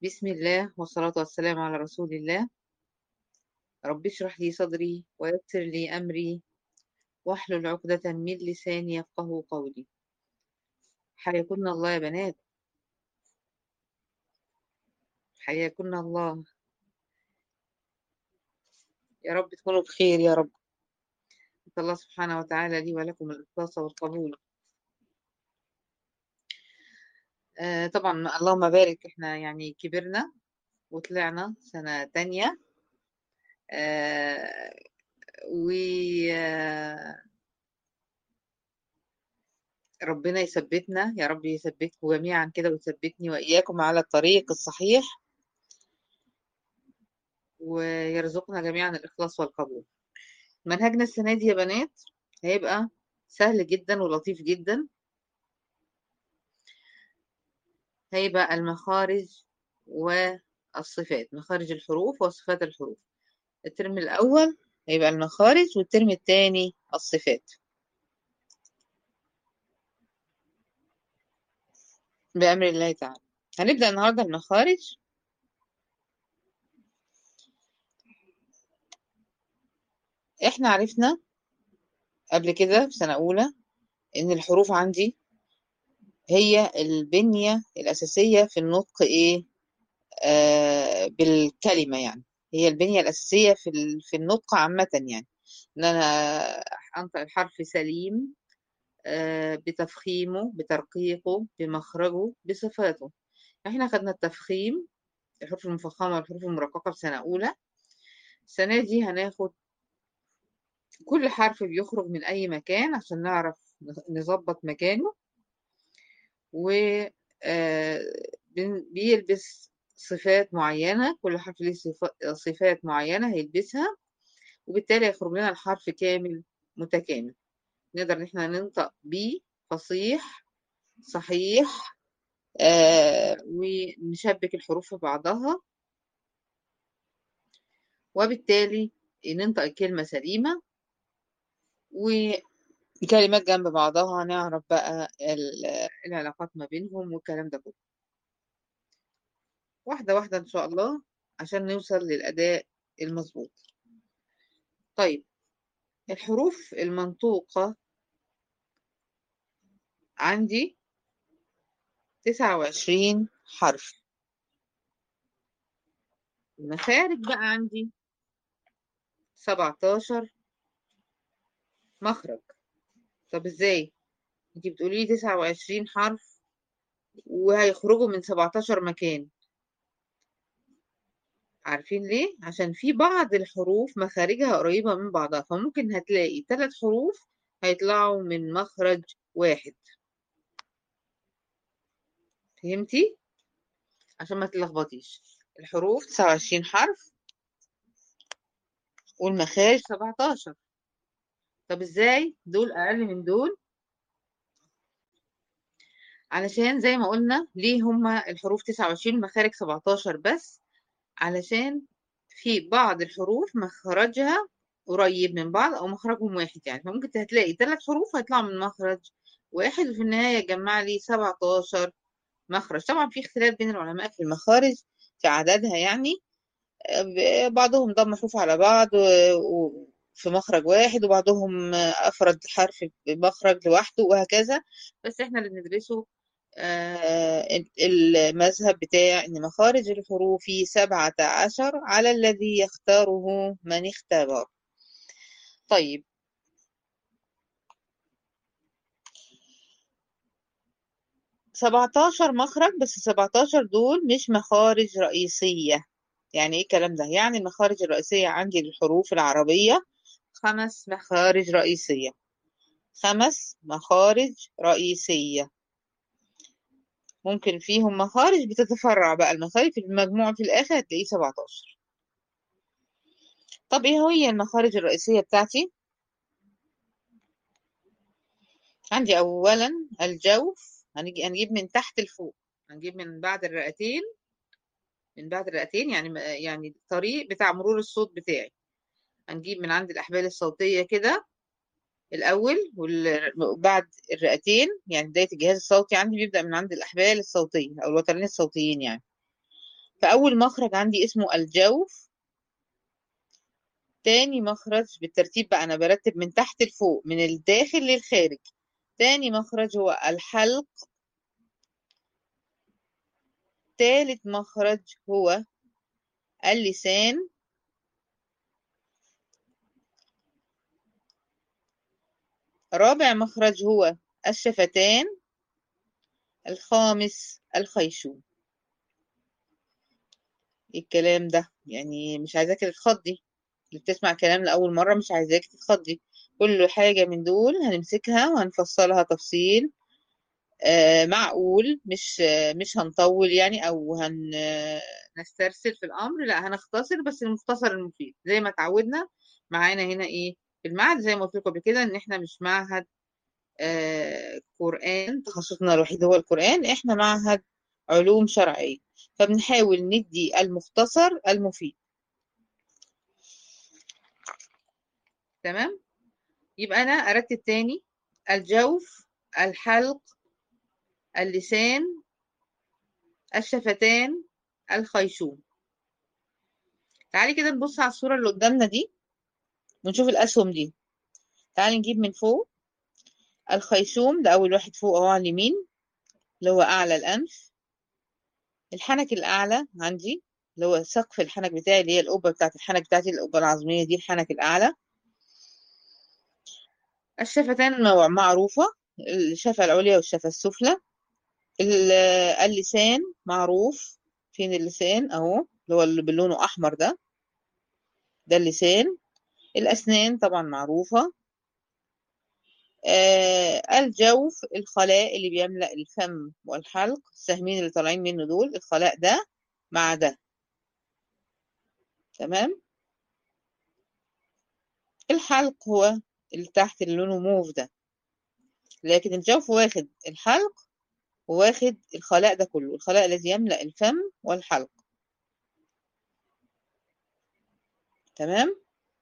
بسم الله والصلاة والسلام على رسول الله رب اشرح لي صدري ويسر لي أمري واحلل عقدة من لساني يفقه قولي حياكن الله يا بنات حياكن الله يا رب تكونوا بخير يا رب نسأل الله سبحانه وتعالى لي ولكم الإخلاص والقبول آه طبعا اللهم بارك احنا يعني كبرنا وطلعنا سنة تانية آه و آه، ربنا يثبتنا يا رب يثبتكم جميعا كده ويثبتني وإياكم على الطريق الصحيح ويرزقنا جميعا الإخلاص والقبول منهجنا السنة دي يا بنات هيبقى سهل جدا ولطيف جدا هيبقى المخارج والصفات مخارج الحروف وصفات الحروف الترم الأول هيبقى المخارج والترم الثاني الصفات بأمر الله تعالى هنبدأ النهاردة المخارج احنا عرفنا قبل كده في سنة أولى إن الحروف عندي هي البنية الأساسية في النطق إيه آه بالكلمة يعني هي البنية الأساسية في ال- في النطق عامة يعني إن أنا أنطق الحرف سليم آه بتفخيمه بترقيقه بمخرجه بصفاته احنا خدنا التفخيم الحروف المفخمة والحروف المرققة في سنة أولى السنة دي هناخد كل حرف بيخرج من أي مكان عشان نعرف نظبط مكانه و آه، بن- بيلبس صفات معينة كل حرف ليه صفا- صفات معينة هيلبسها وبالتالي هيخرج لنا الحرف كامل متكامل نقدر إن احنا ننطق بيه فصيح صحيح آه ونشبك الحروف في بعضها وبالتالي ننطق الكلمة سليمة وكلمات جنب بعضها نعرف بقى ال- العلاقات ما بينهم والكلام ده كله واحدة واحدة إن شاء الله عشان نوصل للأداء المظبوط طيب الحروف المنطوقة عندي تسعة وعشرين حرف المخارج بقى عندي سبعتاشر مخرج طب ازاي انتي بتقولي لي تسعة وعشرين حرف وهيخرجوا من سبعتاشر مكان عارفين ليه؟ عشان في بعض الحروف مخارجها قريبة من بعضها فممكن هتلاقي ثلاث حروف هيطلعوا من مخرج واحد فهمتي؟ عشان ما تلخبطيش الحروف 29 حرف والمخارج 17 طب ازاي دول اقل من دول علشان زي ما قلنا ليه هما الحروف 29 مخارج 17 بس علشان في بعض الحروف مخرجها قريب من بعض او مخرجهم واحد يعني فممكن هتلاقي ثلاث حروف هيطلعوا من مخرج واحد وفي النهاية جمع لي 17 مخرج طبعا في اختلاف بين العلماء في المخارج في عددها يعني ب- بعضهم ضم حروف على بعض و- و- في مخرج واحد وبعضهم أفرد حرف بمخرج لوحده وهكذا بس احنا اللي بندرسه آه، المذهب بتاع إن مخارج الحروف سبعة عشر على الذي يختاره من اختبر طيب سبعتاشر مخرج بس سبعتاشر دول مش مخارج رئيسية يعني ايه الكلام ده يعني المخارج الرئيسية عندي للحروف العربية خمس مخارج رئيسية خمس مخارج رئيسية ممكن فيهم مخارج بتتفرع بقى المخارج في المجموع في الآخر هتلاقيه 17 طب ايه هي المخارج الرئيسية بتاعتي عندي أولا الجوف هنجي هنجيب من تحت لفوق هنجيب من بعد الرئتين من بعد الرئتين يعني يعني الطريق بتاع مرور الصوت بتاعي هنجيب من عند الأحبال الصوتية كده الأول وبعد الرئتين يعني بداية الجهاز الصوتي عندي بيبدأ من عند الأحبال الصوتية أو الوترين الصوتيين يعني فأول مخرج عندي اسمه الجوف تاني مخرج بالترتيب بقى أنا برتب من تحت لفوق من الداخل للخارج تاني مخرج هو الحلق تالت مخرج هو اللسان رابع مخرج هو الشفتان الخامس الخيشوم الكلام ده يعني مش عايزاك تتخضي اللي بتسمع كلام لأول مرة مش عايزاك تتخضي كل حاجة من دول هنمسكها وهنفصلها تفصيل آه معقول مش آه مش هنطول يعني أو هنسترسل في الأمر لا هنختصر بس المختصر المفيد زي ما اتعودنا معانا هنا إيه في المعهد زي ما قلت لكم قبل كده إن إحنا مش معهد آه قرآن تخصصنا الوحيد هو القرآن إحنا معهد علوم شرعية فبنحاول ندي المختصر المفيد تمام يبقى أنا أرتب تاني الجوف الحلق اللسان الشفتان الخيشوم تعالي كده نبص على الصورة اللي قدامنا دي ونشوف الأسهم دي تعالي نجيب من فوق الخيشوم ده أول واحد فوق أهو على اليمين اللي هو أعلى الأنف الحنك الأعلى عندي اللي هو سقف الحنك بتاعي اللي هي القبة بتاعت الحنك بتاعتي القبة العظمية دي الحنك الأعلى الشفتان معروفة الشفة العليا والشفة السفلى اللسان معروف فين اللسان اهو اللي هو اللي بلونه احمر ده ده اللسان الاسنان طبعا معروفة آه الجوف الخلاء اللي بيملأ الفم والحلق السهمين اللي طالعين منه دول الخلاء ده مع ده تمام الحلق هو اللي تحت اللي لونه موف ده لكن الجوف واخد الحلق وواخد الخلاء ده كله الخلاء الذي يملأ الفم والحلق تمام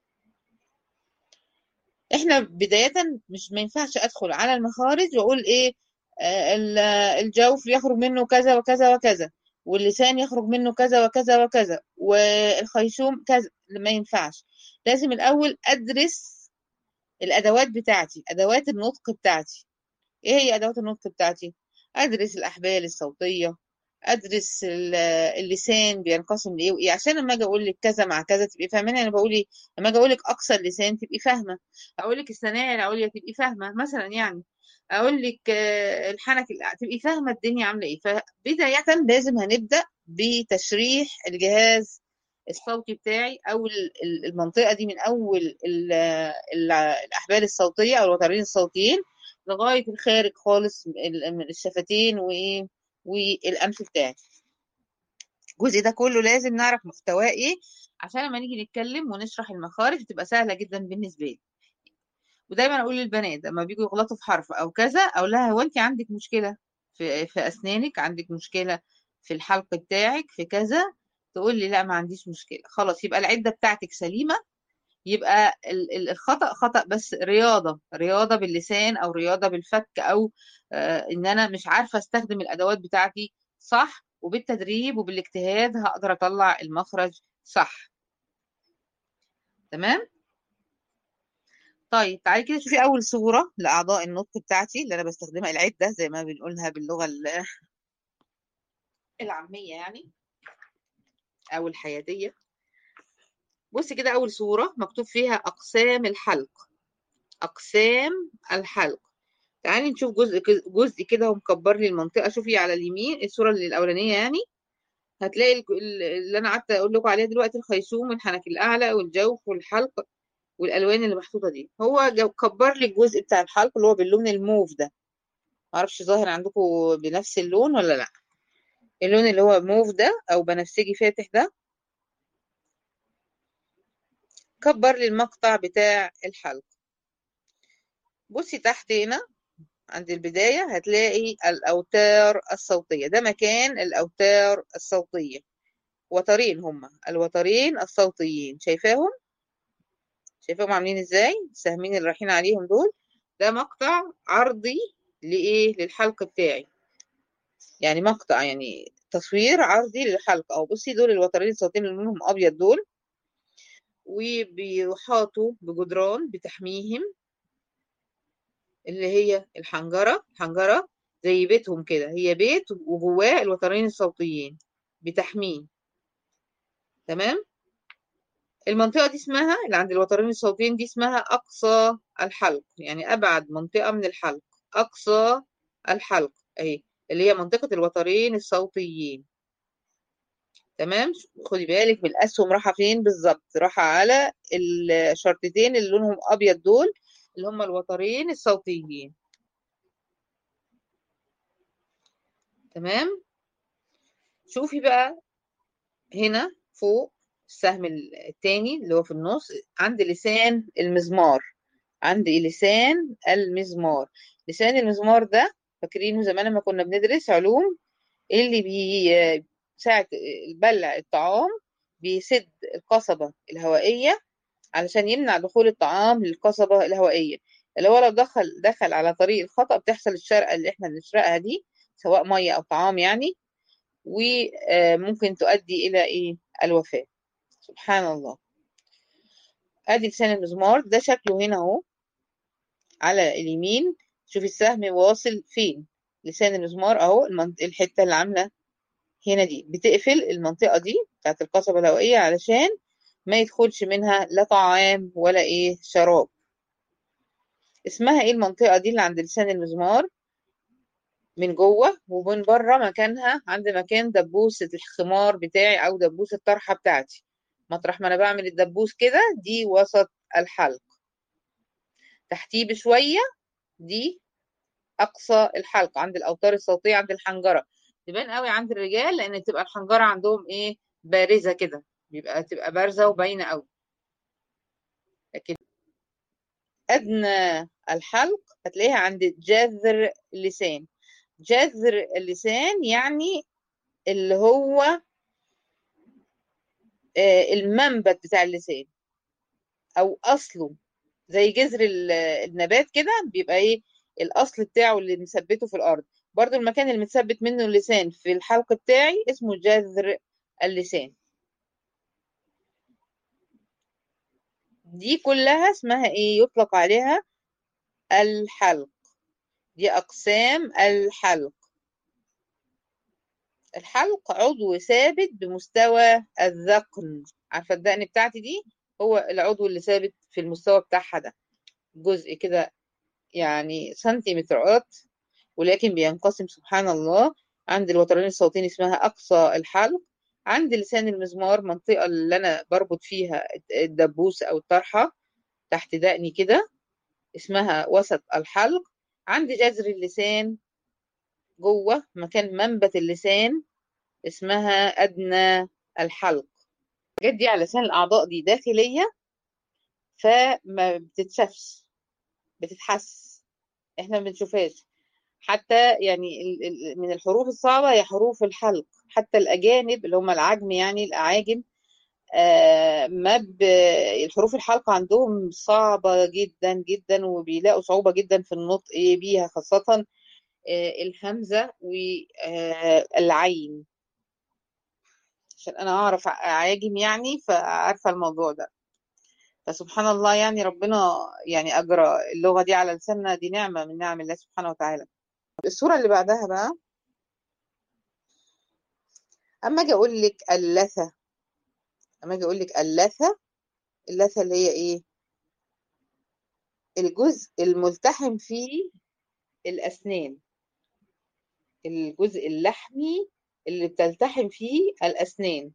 احنا بداية مش ما ينفعش ادخل على المخارج واقول ايه آه الجوف يخرج منه كذا وكذا وكذا واللسان يخرج منه كذا وكذا وكذا والخيشوم كذا ما ينفعش لازم الاول ادرس الادوات بتاعتي ادوات النطق بتاعتي ايه هي ادوات النطق بتاعتي ادرس الاحبال الصوتيه ادرس اللسان بينقسم لايه وايه عشان لما اجي اقول لك كذا مع كذا تبقي فاهماني انا بقول ايه لما اجي اقول لك اقصى اللسان تبقي فاهمه اقول لك الثنايا العليا تبقي فاهمه مثلا يعني اقول لك الحنك تبقي فاهمه الدنيا عامله ايه فبدايه لازم هنبدا بتشريح الجهاز الصوتي بتاعي او المنطقه دي من اول الاحبال الصوتيه او الوترين الصوتيين لغايه الخارج خالص من الشفتين وايه والانف بتاعي الجزء ده كله لازم نعرف محتواه ايه عشان لما نيجي نتكلم ونشرح المخارج تبقى سهله جدا بالنسبه لي ودايما اقول للبنات لما بيجوا يغلطوا في حرف او كذا اقول لها هو انت عندك مشكله في في اسنانك عندك مشكله في الحلق بتاعك في كذا تقول لي لا ما عنديش مشكله خلاص يبقى العده بتاعتك سليمه يبقى الخطأ خطأ بس رياضة رياضة باللسان أو رياضة بالفك أو آه إن أنا مش عارفة أستخدم الأدوات بتاعتي صح وبالتدريب وبالاجتهاد هقدر أطلع المخرج صح تمام طيب تعالي كده شوفي أول صورة لأعضاء النطق بتاعتي اللي أنا بستخدمها العدة زي ما بنقولها باللغة العامية يعني أو الحياتية بصي كده أول صورة مكتوب فيها أقسام الحلق أقسام الحلق تعالي نشوف جزء جزء كده ومكبر لي المنطقة شوفي على اليمين الصورة الأولانية يعني هتلاقي اللي أنا قعدت أقول لكم عليها دلوقتي الخيشوم والحنك الأعلى والجوف والحلق والألوان اللي محطوطة دي هو كبر لي الجزء بتاع الحلق اللي هو باللون الموف ده معرفش ظاهر عندكم بنفس اللون ولا لأ اللون اللي هو موف ده أو بنفسجي فاتح ده كبر لي المقطع بتاع الحلق بصي تحت هنا عند البداية هتلاقي الأوتار الصوتية ده مكان الأوتار الصوتية وترين هما الوترين الصوتيين شايفاهم شايفاهم عاملين ازاي السهمين اللي رايحين عليهم دول ده مقطع عرضي لإيه للحلق بتاعي يعني مقطع يعني تصوير عرضي للحلق أو بصي دول الوترين الصوتين اللي لونهم أبيض دول وبيحاطوا بجدران بتحميهم اللي هي الحنجرة حنجرة زي بيتهم كده هي بيت وجواه الوترين الصوتيين بتحميه تمام المنطقة دي اسمها اللي عند الوترين الصوتيين دي اسمها أقصى الحلق يعني أبعد منطقة من الحلق أقصى الحلق أهي اللي هي منطقة الوترين الصوتيين تمام خدي بالك بالأسهم رايحة فين بالظبط رايحة على الشرطتين اللي لونهم أبيض دول اللي هم الوترين الصوتيين تمام شوفي بقى هنا فوق السهم التاني اللي هو في النص عند لسان المزمار عند لسان المزمار لسان المزمار ده فاكرينه زمان لما كنا بندرس علوم اللي بي ساعة البلع الطعام بيسد القصبة الهوائية علشان يمنع دخول الطعام للقصبة الهوائية اللي هو لو دخل دخل على طريق الخطأ بتحصل الشرقة اللي احنا بنشرقها دي سواء مية أو طعام يعني وممكن تؤدي إلى إيه الوفاة سبحان الله ادي لسان المزمار ده شكله هنا اهو على اليمين شوفي السهم واصل فين لسان المزمار اهو الحته اللي عامله هنا دي بتقفل المنطقه دي بتاعت القصبه الهوائيه علشان ما يدخلش منها لا طعام ولا ايه شراب اسمها ايه المنطقه دي اللي عند لسان المزمار من جوه ومن بره مكانها عند مكان دبوسه الخمار بتاعي او دبوس الطرحه بتاعتي مطرح ما انا بعمل الدبوس كده دي وسط الحلق تحتيه بشويه دي اقصى الحلق عند الاوتار الصوتيه عند الحنجره تبان قوي عند الرجال لان تبقى الحنجره عندهم ايه بارزه كده بيبقى تبقى بارزه وباينه قوي لكن ادنى الحلق هتلاقيها عند جذر اللسان جذر اللسان يعني اللي هو المنبت بتاع اللسان او اصله زي جذر النبات كده بيبقى ايه الاصل بتاعه اللي مثبته في الارض برضو المكان اللي متثبت منه اللسان في الحلق بتاعي اسمه جذر اللسان دي كلها اسمها ايه يطلق عليها الحلق دي اقسام الحلق الحلق عضو ثابت بمستوى الذقن عارفه الدقن بتاعتي دي هو العضو اللي ثابت في المستوى بتاعها ده جزء كده يعني سنتيمترات ولكن بينقسم سبحان الله عند الوترين الصوتين اسمها أقصى الحلق عند لسان المزمار منطقة اللي أنا بربط فيها الدبوس أو الطرحة تحت دقني كده اسمها وسط الحلق عند جذر اللسان جوه مكان منبت اللسان اسمها أدنى الحلق الحاجات دي على لسان الأعضاء دي داخلية فما بتتشافش بتتحس احنا ما بنشوفهاش حتى يعني من الحروف الصعبة هي حروف الحلق حتى الأجانب اللي هم العجم يعني الأعاجم آه ما ب... الحروف الحلق عندهم صعبة جدا جدا وبيلاقوا صعوبة جدا في النطق بيها خاصة الهمزة والعين عشان أنا أعرف عاجم يعني فعارفة الموضوع ده فسبحان الله يعني ربنا يعني أجرى اللغة دي على لساننا دي نعمة من نعم الله سبحانه وتعالى الصورة اللي بعدها بقى أما أجي أقول لك اللثة أما أجي أقول لك اللثة اللثة اللي هي إيه الجزء الملتحم فيه الأسنان الجزء اللحمي اللي بتلتحم فيه الأسنان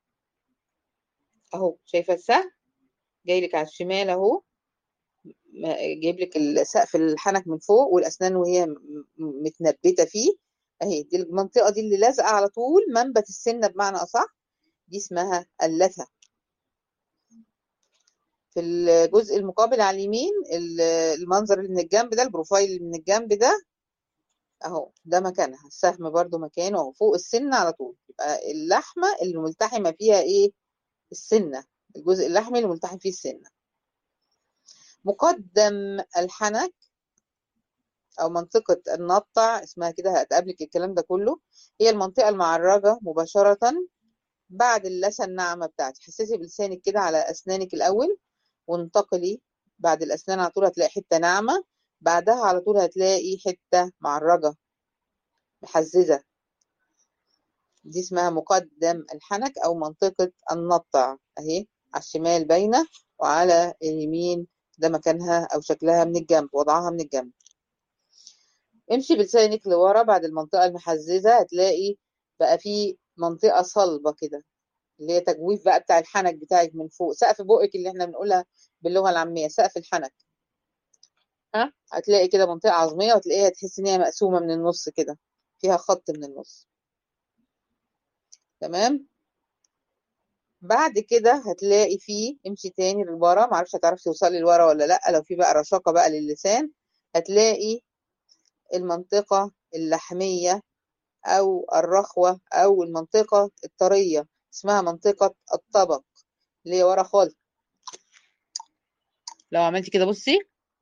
أهو شايفة السهم جاي لك على الشمال أهو جايب لك سقف الحنك من فوق والأسنان وهي متنبتة فيه أهي دي المنطقة دي اللي لازقة على طول منبت السنة بمعنى أصح دي اسمها اللثة في الجزء المقابل على اليمين المنظر اللي من الجنب ده البروفايل اللي من الجنب ده اهو ده مكانها السهم برضو مكانه اهو فوق السنة على طول يبقى اللحمة اللي ملتحمة فيها ايه السنة الجزء اللحمي اللي ملتحم فيه السنة مقدم الحنك أو منطقة النطع اسمها كده هتقابلك الكلام ده كله هي المنطقة المعرجة مباشرة بعد اللثة الناعمة بتاعتي حسسي بلسانك كده على أسنانك الأول وانتقلي بعد الأسنان على طول هتلاقي حتة ناعمة بعدها على طول هتلاقي حتة معرجة محززة دي اسمها مقدم الحنك أو منطقة النطع أهي على الشمال باينة وعلى اليمين ده مكانها أو شكلها من الجنب وضعها من الجنب امشي بلسانك لورا بعد المنطقة المحززة هتلاقي بقى في منطقة صلبة كده اللي هي تجويف بقى بتاع الحنك بتاعك من فوق سقف بقك اللي احنا بنقولها باللغة العامية سقف الحنك ها هتلاقي كده منطقة عظمية وتلاقيها تحس ان هي مقسومة من النص كده فيها خط من النص تمام بعد كده هتلاقي فيه امشي تاني لورا معرفش هتعرفي توصلي لورا ولا لا لو في بقى رشاقة بقى للسان هتلاقي المنطقة اللحمية أو الرخوة أو المنطقة الطرية اسمها منطقة الطبق اللي هي ورا خالص لو عملتي كده بصي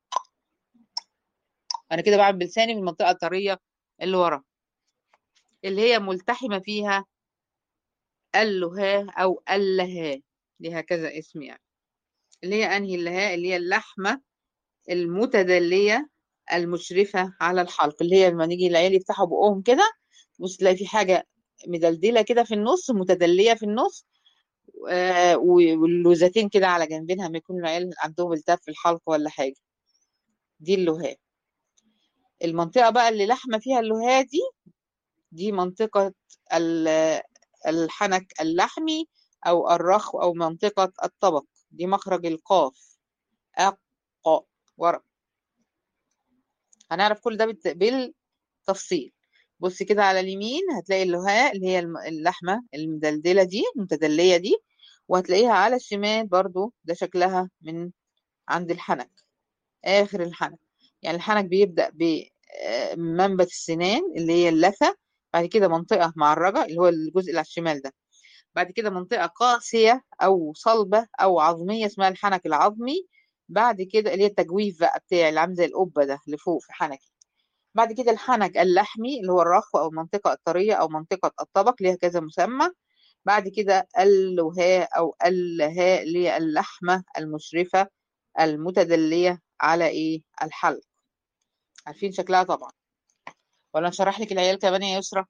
أنا كده بعمل بلساني من المنطقة الطرية اللي ورا اللي هي ملتحمة فيها اللهاء أو اللهاء ليها كذا اسم يعني اللي هي أنهي اللهاء اللي هي اللحمة المتدلية المشرفة على الحلق اللي هي لما نيجي العيال يفتحوا بقهم كده بص تلاقي في حاجة مدلدلة كده في النص متدلية في النص آه واللوزتين كده على جنبينها ما يكون العيال عندهم التهاب في الحلق ولا حاجة دي اللهاء المنطقة بقى اللي لحمة فيها اللهاء دي دي منطقة الحنك اللحمي أو الرخو أو منطقة الطبق دي مخرج القاف أق ورا هنعرف كل ده بالتفصيل بصي كده على اليمين هتلاقي اللهاء اللي هي اللحمة المدلدلة دي المتدلية دي وهتلاقيها على الشمال برضو ده شكلها من عند الحنك آخر الحنك يعني الحنك بيبدأ بمنبت السنان اللي هي اللثة بعد كده منطقة معرجة اللي هو الجزء اللي على الشمال ده بعد كده منطقة قاسية أو صلبة أو عظمية اسمها الحنك العظمي بعد كده اللي هي التجويف بقى بتاعي اللي عامل زي القبة ده اللي فوق في حنكي بعد كده الحنك اللحمي اللي هو الرخو أو المنطقة الطرية أو منطقة الطبق ليها كذا مسمى بعد كده اللهاء أو اللهاء اللي هي اللحمة المشرفة المتدلية على إيه الحلق عارفين شكلها طبعا ولا نشرح لك العيال كمان يا يسرا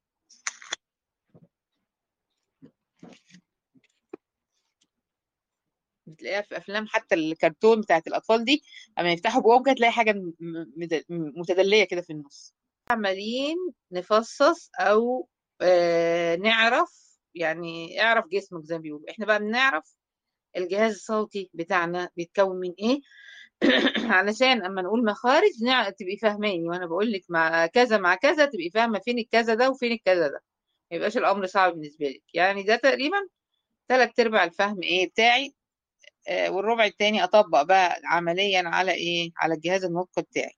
بتلاقيها في افلام حتى الكرتون بتاعت الاطفال دي اما يفتحوا بقهم كده تلاقي حاجه متدليه كده في النص عمالين نفصص او آه نعرف يعني اعرف جسمك زي ما بيقولوا احنا بقى بنعرف الجهاز الصوتي بتاعنا بيتكون من ايه علشان اما نقول مخارج تبقي فاهماني وانا بقول لك مع كذا مع كذا تبقي فاهمه فين الكذا ده وفين الكذا ده ما يبقاش الامر صعب بالنسبه لك يعني ده تقريبا ثلاث ارباع الفهم ايه بتاعي آه والربع التاني اطبق بقى عمليا على ايه على الجهاز النطق بتاعي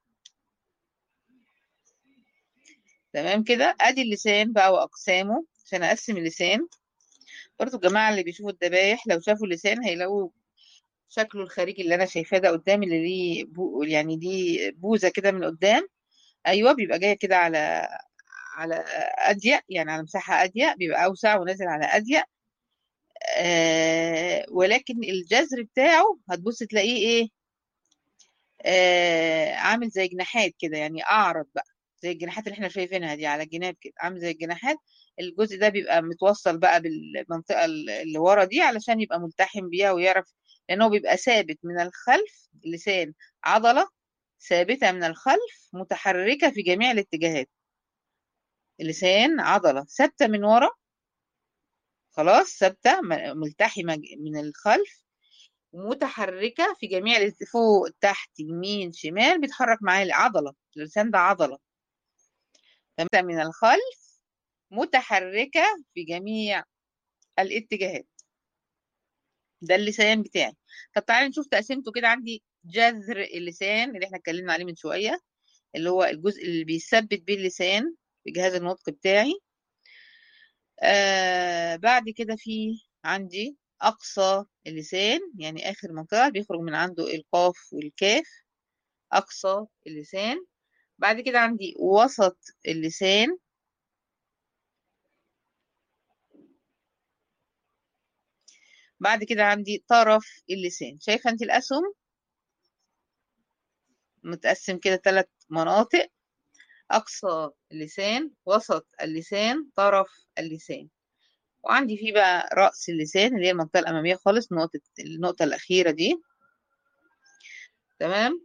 تمام كده ادي اللسان بقى واقسامه عشان اقسم اللسان برضو الجماعه اللي بيشوفوا الذبايح لو شافوا اللسان هيلاقوا شكله الخارجي اللي انا شايفاه ده قدامي اللي ليه بو يعني دي بوزه كده من قدام ايوه بيبقى جايه كده على على اضيق يعني على مساحه اضيق بيبقى اوسع ونازل على اضيق آه ولكن الجذر بتاعه هتبص تلاقيه ايه آه عامل زي جناحات كده يعني اعرض بقى زي الجناحات اللي احنا شايفينها دي على الجناب كده عامل زي الجناحات الجزء ده بيبقى متوصل بقى بالمنطقه اللي ورا دي علشان يبقى ملتحم بيها ويعرف لأنه بيبقى ثابت من الخلف اللسان عضلة ثابتة من الخلف متحركة في جميع الاتجاهات اللسان عضلة ثابتة من ورا خلاص ثابتة ملتحمة من الخلف متحركة في جميع فوق تحت يمين شمال بيتحرك معاه العضلة اللسان ده عضلة ثابتة من الخلف متحركة في جميع الاتجاهات ده اللسان بتاعي طب تعالى نشوف تقسيمته كده عندي جذر اللسان اللي احنا اتكلمنا عليه من شوية اللي هو الجزء اللي بيثبت بيه اللسان في جهاز النطق بتاعي آه بعد كده في عندي أقصى اللسان يعني آخر منطقة بيخرج من عنده القاف والكاف أقصى اللسان بعد كده عندي وسط اللسان بعد كده عندي طرف اللسان شايفة انت الأسهم متقسم كده ثلاث مناطق أقصى اللسان وسط اللسان طرف اللسان وعندي فيه بقى رأس اللسان اللي هي المنطقة الأمامية خالص نقطة النقطة الأخيرة دي تمام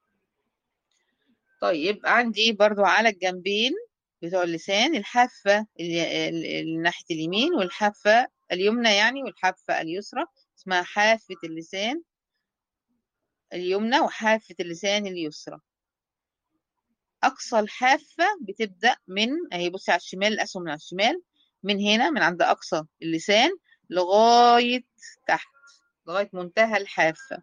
طيب عندي برضو على الجنبين بتوع اللسان الحافة اللي اللي ناحية اليمين والحافة اليمنى يعني والحافة اليسرى اسمها حافة اللسان اليمنى وحافة اللسان اليسرى أقصى الحافة بتبدأ من أهي بصي على الشمال الأسهم من على الشمال من هنا من عند أقصى اللسان لغاية تحت لغاية منتهى الحافة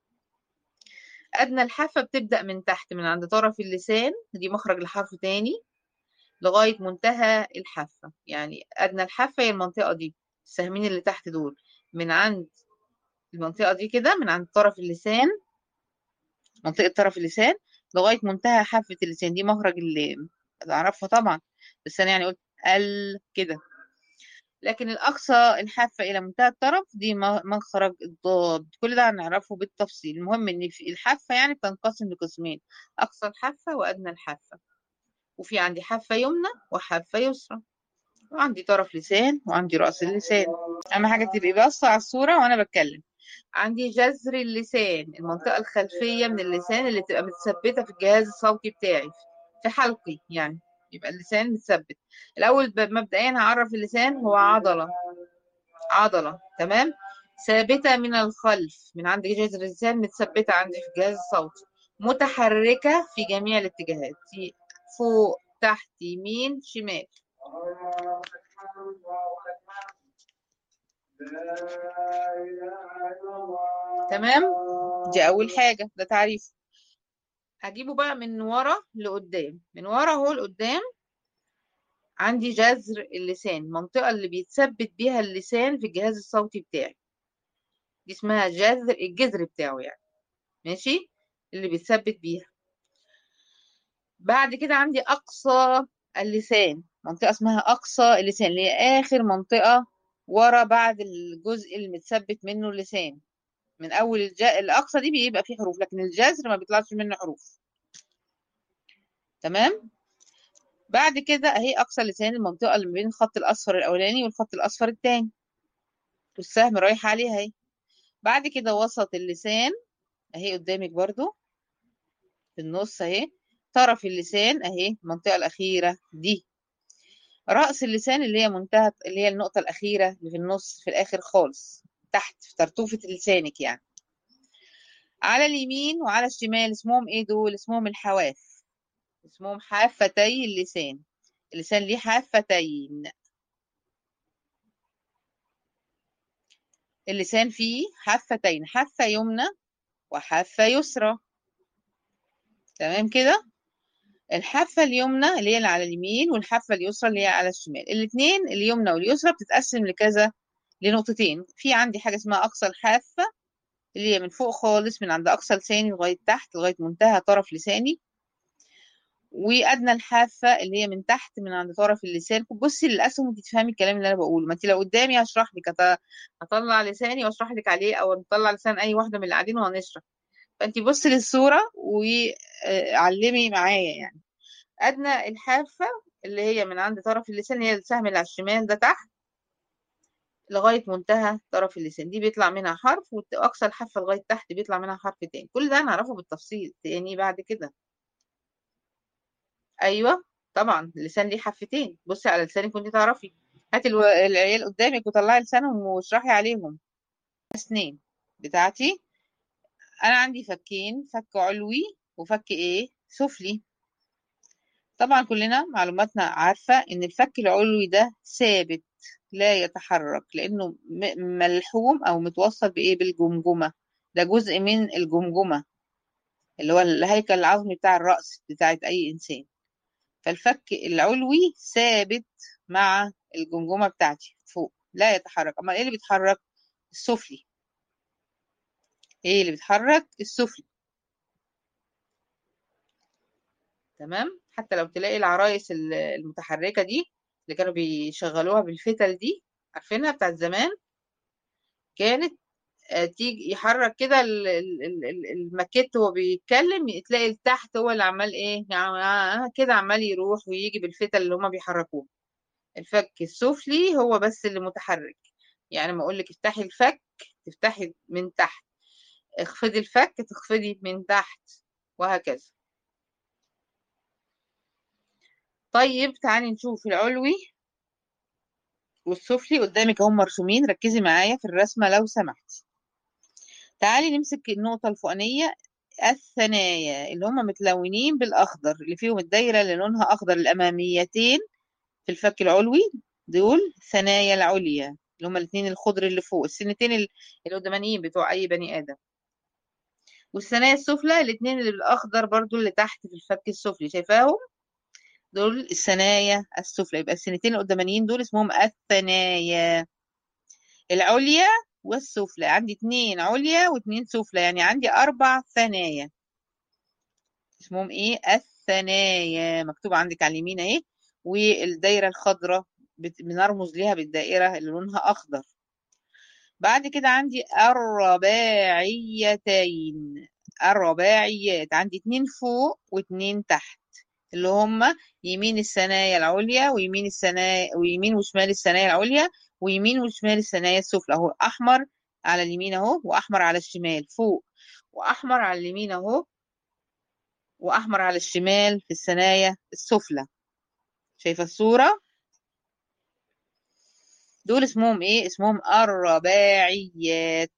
أدنى الحافة بتبدأ من تحت من عند طرف اللسان دي مخرج لحرف تاني لغاية منتهى الحافة يعني أدنى الحافة هي المنطقة دي السهمين اللي تحت دول من عند المنطقة دي كده من عند طرف اللسان منطقة طرف اللسان لغاية منتهى حافة اللسان دي مخرج اللي أعرفها طبعا بس أنا يعني قلت ال كده لكن الأقصى الحافة إلى منتهى الطرف دي مخرج الضاد كل ده هنعرفه بالتفصيل المهم إن في الحافة يعني بتنقسم لقسمين أقصى الحافة وأدنى الحافة وفي عندي حافة يمنى وحافة يسرى وعندي طرف لسان وعندي رأس اللسان أهم حاجة تبقي باصة على الصورة وأنا بتكلم عندي جذر اللسان المنطقة الخلفية من اللسان اللي تبقى متثبتة في الجهاز الصوتي بتاعي في حلقي يعني يبقى اللسان متثبت الأول مبدئيا هعرف اللسان هو عضلة عضلة تمام ثابتة من الخلف من عند جذر اللسان متثبتة عندي في الجهاز الصوتي متحركة في جميع الاتجاهات في فوق تحت يمين شمال تمام دي أول حاجة ده تعريف هجيبه بقى من ورا لقدام من ورا هو لقدام عندي جذر اللسان المنطقة اللي بيتثبت بيها اللسان في الجهاز الصوتي بتاعي دي اسمها جذر الجذر بتاعه يعني ماشي اللي بيتثبت بيها بعد كده عندي أقصى اللسان منطقة اسمها أقصى اللسان اللي هي آخر منطقة ورا بعد الجزء اللي متثبت منه اللسان من أول الج... الأقصى دي بيبقى فيه حروف لكن الجذر ما بيطلعش منه حروف تمام بعد كده أهي أقصى اللسان المنطقة اللي بين الخط الأصفر الأولاني والخط الأصفر التاني والسهم رايح عليها اهي بعد كده وسط اللسان أهي قدامك برضو في النص أهي طرف اللسان أهي المنطقة الأخيرة دي رأس اللسان اللي هي منتهى اللي هي النقطة الأخيرة اللي في النص في الآخر خالص تحت في طرطوفة لسانك يعني على اليمين وعلى الشمال اسمهم ايه دول اسمهم الحواف اسمهم حافتي اللسان اللسان ليه حافتين اللسان فيه حافتين حافة يمنى وحافة يسرى تمام كده الحافة اليمنى اللي هي اللي على اليمين والحافة اليسرى اللي هي على الشمال الاثنين اليمنى واليسرى بتتقسم لكذا لنقطتين في عندي حاجة اسمها أقصى الحافة اللي هي من فوق خالص من عند أقصى لساني لغاية تحت لغاية منتهى طرف لساني وأدنى الحافة اللي هي من تحت من عند طرف اللسان بصي للأسهم وانت تفهمي الكلام اللي أنا بقوله ما انت لو قدامي هشرح لك هطلع لساني واشرح لك عليه أو نطلع لسان أي واحدة من اللي قاعدين وهنشرح فانت بصي للصورة وعلمي معايا يعني أدنى الحافة اللي هي من عند طرف اللسان هي السهم اللي على الشمال ده تحت لغاية منتهى طرف اللسان دي بيطلع منها حرف وأقصى الحافة لغاية تحت بيطلع منها حرف تاني كل ده هنعرفه بالتفصيل تاني بعد كده أيوة طبعا اللسان ليه حفتين بصي على لسانك وانت تعرفي هاتي الو... العيال قدامك وطلعي لسانهم واشرحي عليهم أسنان بتاعتي أنا عندي فكين فك علوي وفك إيه سفلي طبعا كلنا معلوماتنا عارفة إن الفك العلوي ده ثابت لا يتحرك لأنه ملحوم أو متوصل بإيه بالجمجمة ده جزء من الجمجمة اللي هو الهيكل العظمي بتاع الرأس بتاعت أي إنسان فالفك العلوي ثابت مع الجمجمة بتاعتي فوق لا يتحرك أما إيه اللي بيتحرك السفلي إيه اللي بيتحرك السفلي تمام حتى لو تلاقي العرايس ال- المتحركة دي اللي كانوا بيشغلوها بالفتل دي عارفينها بتاعت زمان كانت آه، تيجي يحرك كده ال- ال- ال- ال- الماكيت وهو بيتكلم تلاقي اللي تحت هو اللي عمال ايه يعني آه، كده عمال يروح ويجي بالفتل اللي هما بيحركوه الفك السفلي هو بس اللي متحرك يعني ما اقولك افتحي الفك تفتحي من تحت اخفضي الفك تخفضي من تحت وهكذا طيب تعالي نشوف العلوي والسفلي قدامك هم مرسومين ركزي معايا في الرسمة لو سمحتي تعالي نمسك النقطة الفوقانية الثنايا اللي هم متلونين بالأخضر اللي فيهم الدايرة اللي لونها أخضر الأماميتين في الفك العلوي دول ثنايا العليا اللي هم الاثنين الخضر اللي فوق السنتين ال- القدامانيين بتوع أي بني آدم والثنايا السفلى الاثنين اللي بالأخضر برضو اللي تحت في الفك السفلي شايفاهم دول الثنايا السفلى يبقى السنتين القدامانيين دول اسمهم الثنايا العليا والسفلى عندي اتنين عليا واتنين سفلى يعني عندي أربع ثنايا اسمهم ايه الثنايا مكتوب عندك على اليمين اهي والدايرة الخضراء بت- بنرمز ليها بالدائرة اللي لونها أخضر بعد كده عندي الرباعيتين الرباعيات عندي اتنين فوق واتنين تحت اللي هما يمين الثنايا العليا ويمين الثنايا ويمين وشمال الثنايا العليا ويمين وشمال الثنايا السفلى اهو احمر على اليمين اهو واحمر على الشمال فوق واحمر على اليمين اهو واحمر على الشمال في الثنايا السفلى شايفه الصوره دول اسمهم ايه اسمهم الرباعيات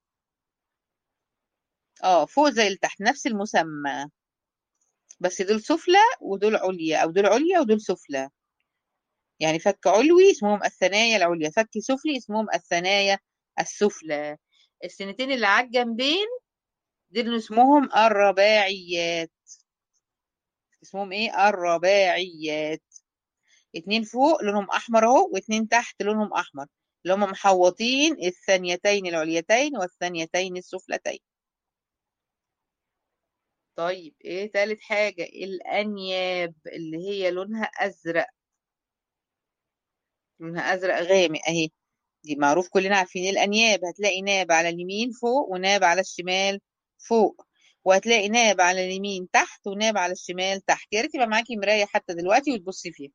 اه فوق زي اللي تحت نفس المسمى بس دول سفلى ودول عليا او دول عليا ودول سفلى يعني فك علوي اسمهم الثنايا العليا فك سفلي اسمهم الثنايا السفلى السنتين اللي على الجنبين دول اسمهم الرباعيات اسمهم ايه الرباعيات اتنين فوق لونهم احمر اهو واتنين تحت لونهم احمر اللي هم محوطين الثانيتين العليتين والثانيتين السفلتين طيب ايه تالت حاجة الانياب اللي هي لونها ازرق لونها ازرق غامق اهي دي معروف كلنا عارفين ايه الانياب هتلاقي ناب على اليمين فوق وناب على الشمال فوق وهتلاقي ناب على اليمين تحت وناب على الشمال تحت يا ريت يبقى معاكي مراية حتى دلوقتي وتبصي فيها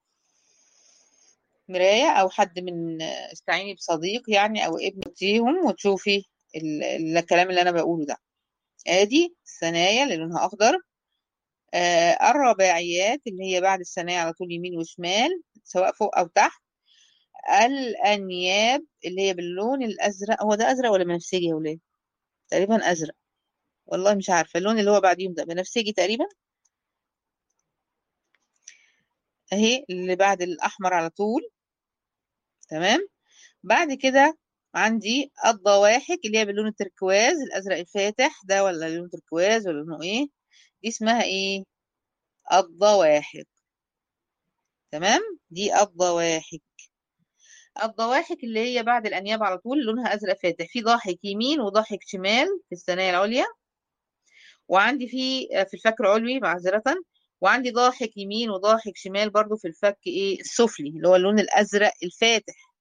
مراية او حد من استعيني بصديق يعني او ابن تيهم وتشوفي ال- ال- الكلام اللي انا بقوله ده ادي الثنايا اللي لونها اخضر آه الرباعيات اللي هي بعد الثنايا على طول يمين وشمال سواء فوق او تحت الانياب اللي هي باللون الازرق هو ده ازرق ولا بنفسجي يا ولاد تقريبا ازرق والله مش عارفه اللون اللي هو بعديهم ده بنفسجي تقريبا اهي اللي بعد الاحمر على طول تمام بعد كده عندي الضواحك اللي هي باللون التركواز الازرق الفاتح ده ولا لون تركواز ولا لونه ايه دي اسمها ايه الضواحك تمام دي الضواحك الضواحك اللي هي بعد الانياب على طول لونها ازرق فاتح في ضاحك يمين وضاحك شمال في الثنايا العليا وعندي في في الفك العلوي معذرة وعندي ضاحك يمين وضاحك شمال برضو في الفك ايه السفلي اللي هو اللون الازرق الفاتح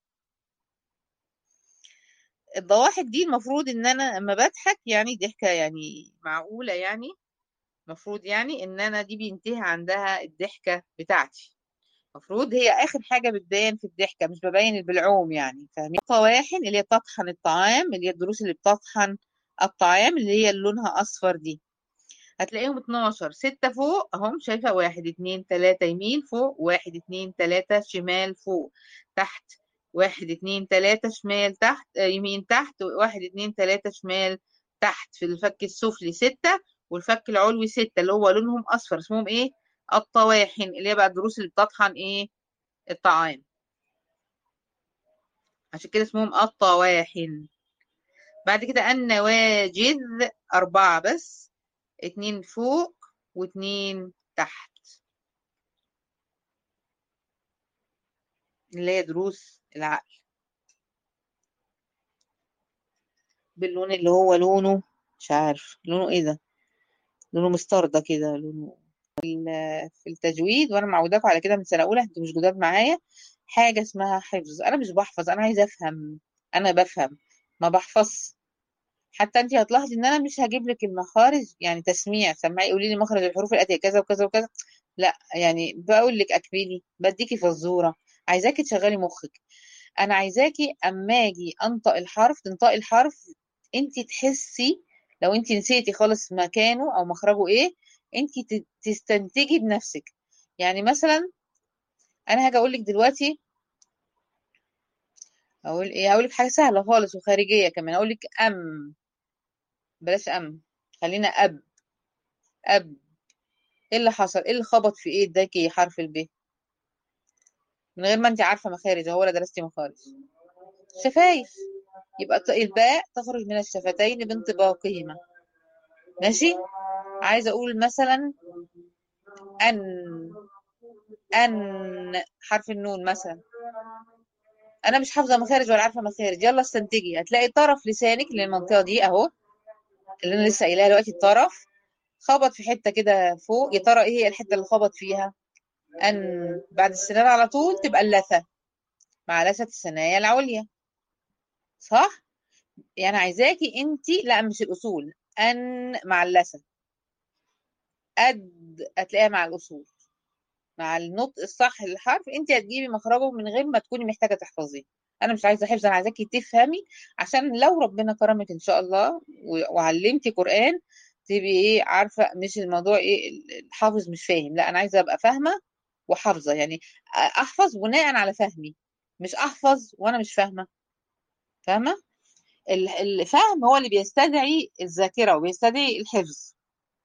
الضواحك دي المفروض ان انا لما بضحك يعني ضحكة يعني معقولة يعني المفروض يعني ان انا دي بينتهي عندها الضحكة بتاعتي المفروض هي اخر حاجة بتبان في الضحكة مش ببين البلعوم يعني فاهمين طواحن اللي هي بتطحن الطعام اللي هي الضروس اللي بتطحن الطعام اللي هي اللي لونها اصفر دي هتلاقيهم 12 ستة فوق اهم شايفة واحد اتنين تلاتة يمين فوق واحد اتنين تلاتة شمال فوق تحت واحد اتنين تلاتة شمال تحت آه، يمين تحت واحد اتنين تلاتة شمال تحت في الفك السفلي ستة والفك العلوي ستة اللي هو لونهم أصفر اسمهم ايه الطواحن اللي هي بقى الضروس اللي بتطحن ايه الطعام عشان كده اسمهم الطواحن بعد كده النواجذ أربعة بس اتنين فوق واتنين تحت اللي هي دروس العقل باللون اللي هو لونه مش عارف لونه ايه ده لونه مستردة كده لونه ال- في التجويد وانا معوداكم على كده من سنه اولى انتوا مش جداد معايا حاجه اسمها حفظ انا مش بحفظ انا عايزه افهم انا بفهم ما بحفظش حتى انت هتلاحظي ان انا مش هجيب لك المخارج يعني تسميع سمعي قولي لي مخرج الحروف الاتيه كذا وكذا وكذا لا يعني بقول لك اكملي بديكي فزوره عايزاكي تشغلي مخك انا عايزاكي اما اجي انطق الحرف تنطقي الحرف انت تحسي لو انت نسيتي خالص مكانه او مخرجه ايه انت ت- تستنتجي بنفسك يعني مثلا انا هاجي اقول لك دلوقتي اقول ايه هقول لك حاجه سهله خالص وخارجيه كمان اقول لك ام بلاش ام خلينا اب اب ايه اللي حصل ايه اللي خبط في ايه اداكي حرف الب من غير ما انت عارفه مخارج هو ولا درستي مخارج شفايف يبقى ت- الباء تخرج من الشفتين بانطباقهما ماشي عايزه اقول مثلا ان ان حرف النون مثلا انا مش حافظه مخارج ولا عارفه مخارج يلا استنتجي هتلاقي طرف لسانك للمنطقه دي اهو اللي انا لسه قايلها دلوقتي الطرف خبط في حته كده فوق يا ترى ايه هي الحته اللي خبط فيها ان بعد السنان على طول تبقى اللثه مع لثه الثنايا العليا صح يعني عايزاكي انت لا مش الاصول ان مع اللثه قد هتلاقيها مع الاصول مع النطق الصح للحرف انت هتجيبي مخرجه من غير ما تكوني محتاجه تحفظيه انا مش عايزه حفظ انا عايزاكي تفهمي عشان لو ربنا كرمك ان شاء الله و- وعلمتي قران تبقي ايه عارفه مش الموضوع ايه الحافظ مش فاهم لا انا عايزه ابقى فاهمه وحافظه يعني احفظ بناء على فهمي مش احفظ وانا مش فاهمه فاهمه ال- الفهم هو اللي بيستدعي الذاكره وبيستدعي الحفظ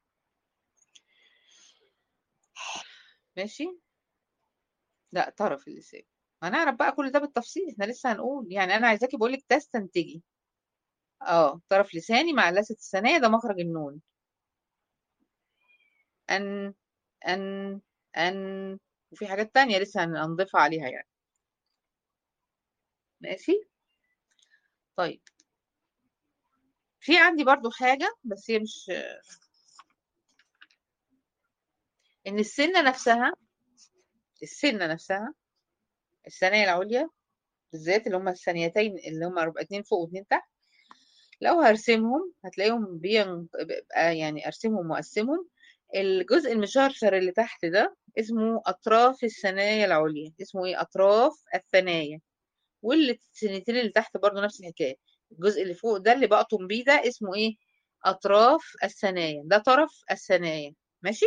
ماشي لا طرف اللسان هنعرف بقى كل ده بالتفصيل احنا لسه هنقول يعني انا عايزاكي بقول لك تستنتجي اه طرف لساني مع لثه الثنايا ده مخرج النون ان ان ان وفي حاجات تانية لسه هن- هنضيفها عليها يعني ماشي طيب في عندي برضو حاجة بس هي مش ان السنة نفسها السنة نفسها الثنايا العليا بالذات اللي هما الثانيتين اللي هما ربع اتنين فوق واتنين تحت لو هرسمهم هتلاقيهم بين... بيبقى يعني ارسمهم واقسمهم الجزء المشرشر اللي تحت ده اسمه اطراف الثنايا العليا اسمه ايه اطراف الثنايا والسنتين اللي تحت برضو نفس الحكايه الجزء اللي فوق ده اللي بقطم بيه ده اسمه ايه اطراف الثنايا ده طرف الثنايا ماشي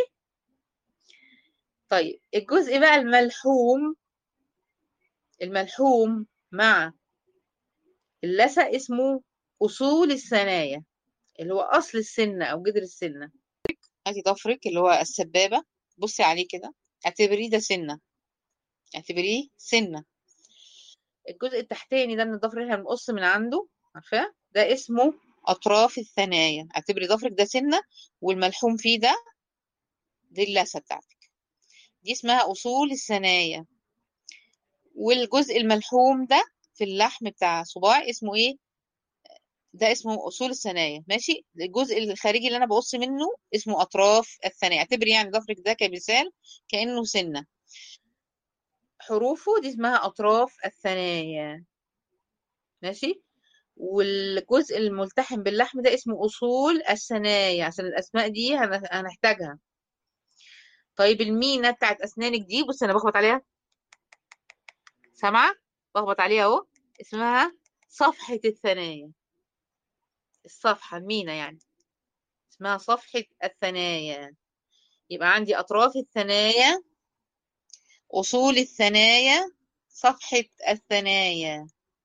طيب الجزء بقى الملحوم الملحوم مع اللثه اسمه اصول الثنايا اللي هو اصل السنه او جذر السنه هاتي ضفرك اللي هو السبابه بصي عليه كده اعتبريه ده سنه اعتبريه سنه الجزء التحتاني ده من الضفر اللي هنقص من عنده عارفاه ده اسمه اطراف الثنايا اعتبري ضفرك ده سنه والملحوم فيه ده دي اللثه بتاعتك دي اسمها اصول الثنايا والجزء الملحوم ده في اللحم بتاع صباع اسمه ايه ده اسمه اصول الثنايا ماشي الجزء الخارجي اللي انا بقص منه اسمه اطراف الثنايا اعتبري يعني ضفرك ده كمثال كانه سنه حروفه دي اسمها اطراف الثنايا ماشي والجزء الملتحم باللحم ده اسمه اصول الثنايا عشان الاسماء دي هن- هنحتاجها طيب المينا بتاعت اسنانك دي بص انا بخبط عليها سامعه بخبط عليها اهو اسمها صفحه الثنايا الصفحه المينا يعني اسمها صفحه الثنايا يبقى عندي اطراف الثنايا اصول الثنايا صفحه الثنايا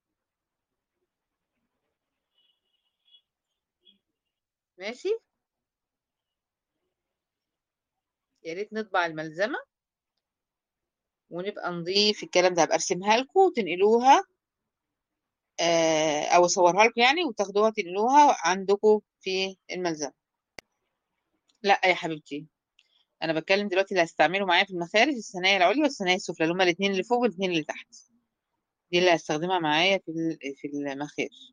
ماشي يا ريت نطبع الملزمه ونبقى نضيف الكلام ده هبقى ارسمها لكم وتنقلوها آه، او اصورها لكم يعني وتاخدوها تنقلوها عندكم في الملزمه لا يا حبيبتي انا بتكلم دلوقتي اللي هستعمله معايا في المخارج الثنايا العليا والثنايا السفلى اللي هما الاثنين اللي فوق والاثنين اللي تحت دي اللي هستخدمها معايا في ال- في المخارج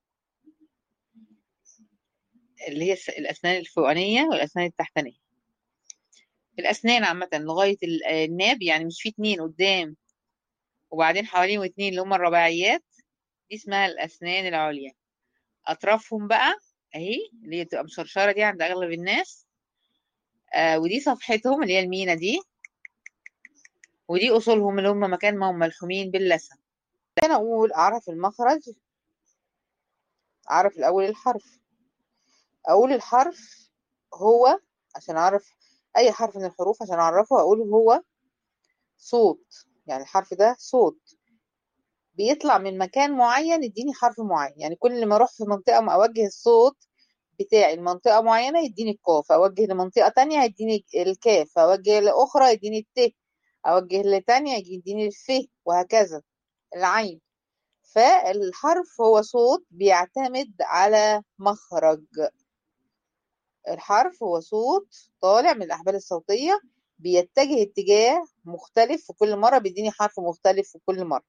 اللي هي الس- الاسنان الفوقانيه والاسنان التحتانيه الأسنان عامة لغاية ال- الناب يعني مش في اتنين قدام وبعدين حواليهم اتنين اللي هما الرباعيات دي اسمها الأسنان العليا أطرافهم بقى أهي اللي هي بتبقى مشرشرة دي عند أغلب الناس آه ودي صفحتهم اللي هي المينا دي ودي أصولهم اللي هم مكان ما هم ملحومين باللثة أنا أقول أعرف المخرج أعرف الأول الحرف أقول الحرف هو عشان أعرف أي حرف من الحروف عشان أعرفه أقول هو صوت يعني الحرف ده صوت بيطلع من مكان معين يديني حرف معين يعني كل ما اروح في منطقة ما اوجه الصوت بتاعي لمنطقة معينة يديني القاف اوجه لمنطقة تانية يديني الكاف اوجه لاخرى يديني الت اوجه لتانية يديني الف وهكذا العين فالحرف هو صوت بيعتمد على مخرج الحرف هو صوت طالع من الأحبال الصوتية بيتجه اتجاه مختلف في كل مرة بيديني حرف مختلف في كل مرة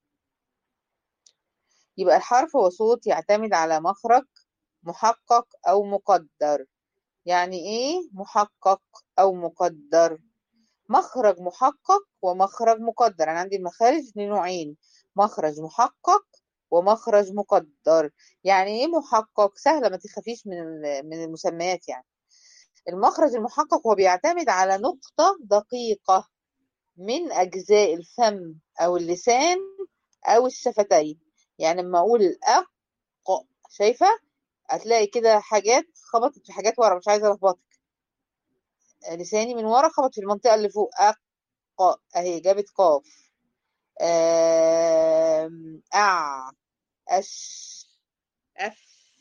يبقى الحرف هو صوت يعتمد على مخرج محقق أو مقدر يعني إيه محقق أو مقدر مخرج محقق ومخرج مقدر أنا عندي المخارج لنوعين مخرج محقق ومخرج مقدر يعني إيه محقق سهلة ما تخافيش من من المسميات يعني المخرج المحقق هو بيعتمد على نقطة دقيقة من أجزاء الفم أو اللسان أو الشفتين يعني لما أقول أق شايفة هتلاقي كده حاجات خبطت في حاجات ورا مش عايزة ألخبطك لساني من ورا خبط في المنطقة اللي فوق أق أهي جابت قاف آم، أع أش أف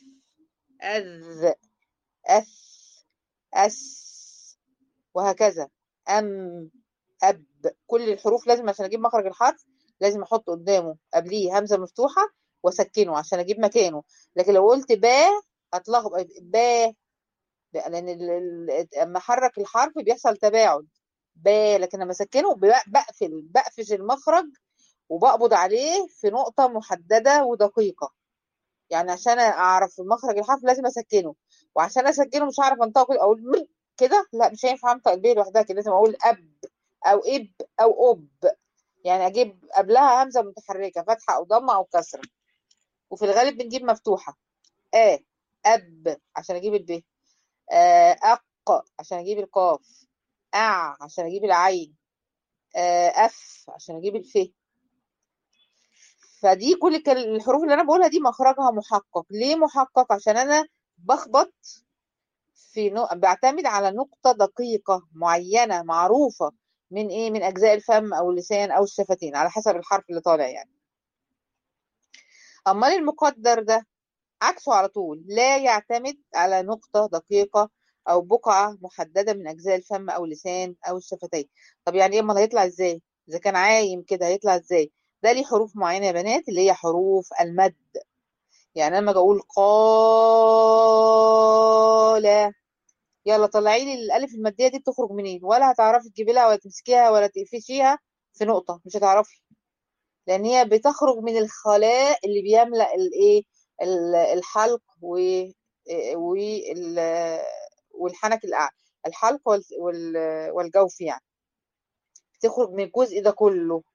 أذ أث أس وهكذا أم أب كل الحروف لازم عشان أجيب مخرج الحرف لازم أحط قدامه قبليه همزة مفتوحة وأسكنه عشان أجيب مكانه لكن لو قلت با هتلخبط با لأن ال- ال- أما أحرك الحرف بيحصل تباعد با لكن لما أسكنه ب- بقفل بقفش المخرج وبقبض عليه في نقطة محددة ودقيقة يعني عشان أعرف مخرج الحرف لازم أسكنه وعشان أسكنه مش هعرف أنطق أقول م كده لا مش هينفع أنطق البي لوحدها كده لازم أقول أب أو إب أو أب يعني أجيب قبلها همزة متحركة فتحة أو ضمة أو كسرة وفي الغالب بنجيب مفتوحة آ أب عشان أجيب الب آه، أق عشان أجيب القاف أع عشان أجيب العين آه، أف عشان أجيب الف فدي كل الكل- الحروف اللي أنا بقولها دي مخرجها محقق ليه محقق عشان أنا بخبط في نو... بعتمد على نقطة دقيقة معينة معروفة من إيه من أجزاء الفم أو اللسان أو الشفتين على حسب الحرف اللي طالع يعني أمال المقدر ده عكسه على طول لا يعتمد على نقطة دقيقة أو بقعة محددة من أجزاء الفم أو اللسان أو الشفتين طب يعني إيه أمال هيطلع إزاي إذا كان عايم كده هيطلع إزاي ده ليه حروف معينة يا بنات اللي هي حروف المد يعني لما أجي أقول قال يلا طلعي لي الألف المادية دي بتخرج منين ولا هتعرفي تجيبي لها ولا تمسكيها ولا تقفشيها في نقطة مش هتعرفي لأن هي بتخرج من الخلاء اللي بيملأ الإيه ال- الحلق و وال والحنك الأعلى الحلق وال- وال- والجوف يعني بتخرج من الجزء ده كله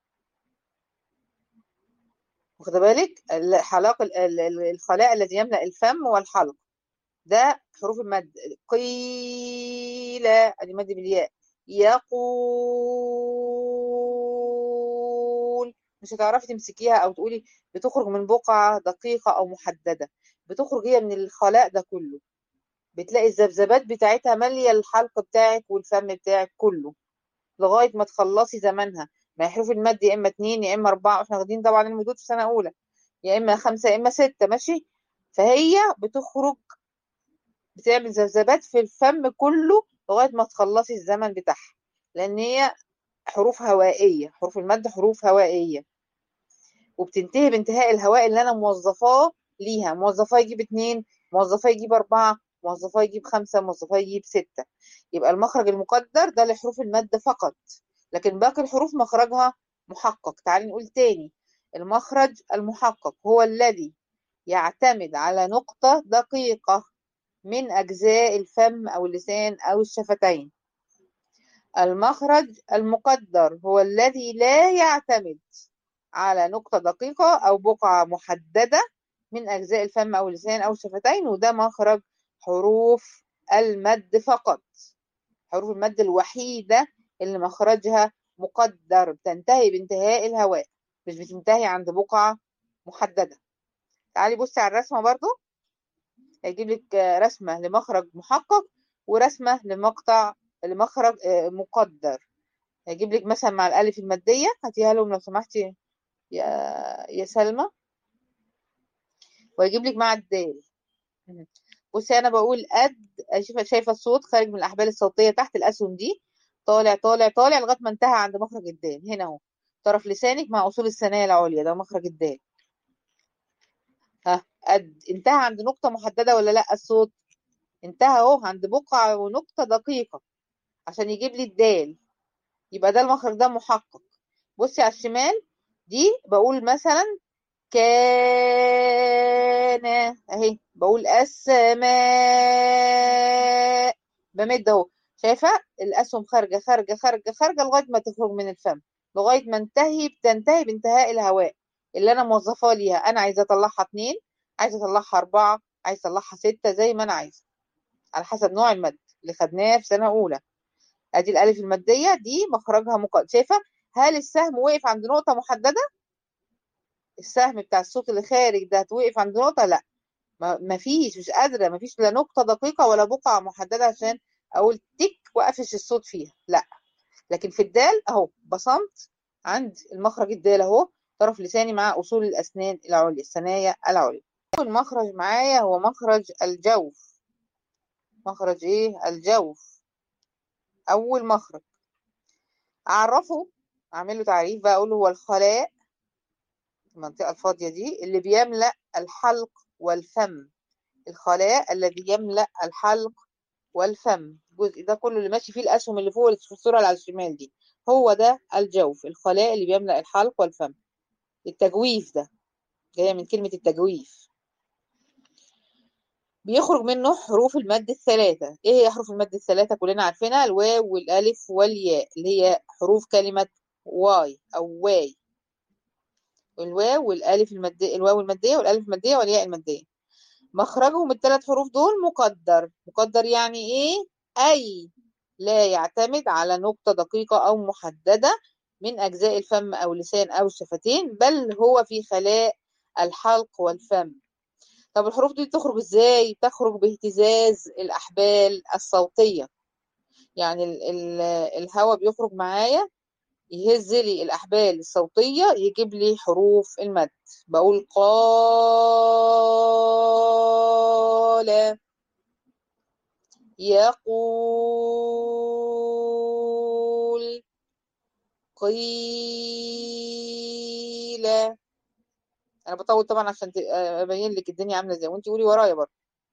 واخده بالك الحلاق ال- ال- ال- الخلاء الذي يملأ الفم والحلق ده حروف المد قيل ادي مد بالياء يقول مش هتعرفي تمسكيها او تقولي بتخرج من بقعة دقيقة او محددة بتخرج هي من الخلاء ده كله بتلاقي الذبذبات بتاعتها مالية الحلق بتاعك والفم بتاعك كله لغاية ما تخلصي زمانها ما حروف المد يا اما اتنين يا اما اربعة احنا واخدين طبعا المدود في سنة اولى يا اما خمسة يا اما ستة ماشي فهي بتخرج بتعمل ذبذبات في الفم كله لغاية ما تخلصي الزمن بتاعها لأن هي حروف هوائية حروف المد حروف هوائية وبتنتهي بانتهاء الهواء اللي أنا موظفاه ليها موظفاه يجيب اتنين موظفاه يجيب أربعة موظفاه يجيب خمسة موظفاه يجيب ستة يبقى المخرج المقدر ده لحروف المد فقط لكن باقي الحروف مخرجها محقق تعالي نقول تاني المخرج المحقق هو الذي يعتمد على نقطة دقيقة من أجزاء الفم أو اللسان أو الشفتين المخرج المقدر هو الذي لا يعتمد على نقطة دقيقة أو بقعة محددة من أجزاء الفم أو اللسان أو الشفتين وده مخرج حروف المد فقط حروف المد الوحيدة اللي مخرجها مقدر بتنتهي بانتهاء الهواء مش بتنتهي عند بقعة محددة تعالي بصي على الرسمة برضو هيجيب لك رسمة لمخرج محقق ورسمة لمقطع لمخرج مقدر هيجيب لك مثلا مع الألف المادية هاتيها لهم لو سمحتي يا يا سلمى ويجيب لك مع الدال بصي انا بقول قد شايفه شايفه الصوت خارج من الاحبال الصوتيه تحت الاسهم دي طالع طالع طالع لغايه ما انتهى عند مخرج الدال هنا اهو طرف لسانك مع اصول الثنايا العليا ده مخرج الدال ها قد انتهى عند نقطه محدده ولا لا الصوت انتهى اهو عند بقعه ونقطه دقيقه عشان يجيب لي الدال يبقى ده المخرج ده محقق بصي على الشمال دي بقول مثلا كان اهي بقول السماء بمد اهو شايفه الاسهم خارجه خارجه خارجه خارجه لغايه ما تخرج من الفم لغايه ما انتهي بتنتهي بانتهاء الهواء اللي انا موظفاه ليها انا عايزه اطلعها اتنين عايزه اطلعها اربعه عايزه اطلعها سته زي ما انا عايزه على حسب نوع المد اللي خدناه في سنه اولى ادي الالف الماديه دي مخرجها مقدر شايفه هل السهم وقف عند نقطه محدده السهم بتاع الصوت اللي خارج ده توقف عند نقطة لا ما فيش مش قادرة ما فيش لا نقطة دقيقة ولا بقعة محددة عشان أقول تك وأقفش الصوت فيها لا لكن في الدال أهو بصمت عند المخرج الدال أهو طرف لساني مع أصول الأسنان العليا الثنايا العليا أول مخرج معايا هو مخرج الجوف مخرج إيه الجوف أول مخرج أعرفه أعمل له تعريف بقى أقول هو الخلاء المنطقة الفاضية دي اللي بيملأ الحلق والفم الخلاء الذي يملأ الحلق والفم الجزء ده كله اللي ماشي فيه الأسهم اللي فوق في الصورة اللي على الشمال دي هو ده الجوف الخلاء اللي بيملأ الحلق والفم التجويف ده جاية من كلمة التجويف بيخرج منه حروف المد الثلاثة ايه هي حروف المد الثلاثة كلنا عارفينها الواو والالف والياء اللي هي حروف كلمة واي او واي الواو والالف الماديه الواو الماديه والالف الماديه والياء الماديه مخرجهم الثلاث حروف دول مقدر مقدر يعني ايه اي لا يعتمد على نقطه دقيقه او محدده من اجزاء الفم او اللسان او الشفتين بل هو في خلاء الحلق والفم طب الحروف دي تخرج ازاي تخرج باهتزاز الاحبال الصوتيه يعني ال ال الهواء بيخرج معايا يهز لي الأحبال الصوتية يجيب لي حروف المد بقول قال يقول قيل أنا بطول طبعا عشان أبين لك الدنيا عاملة ازاي وانت قولي ورايا برضه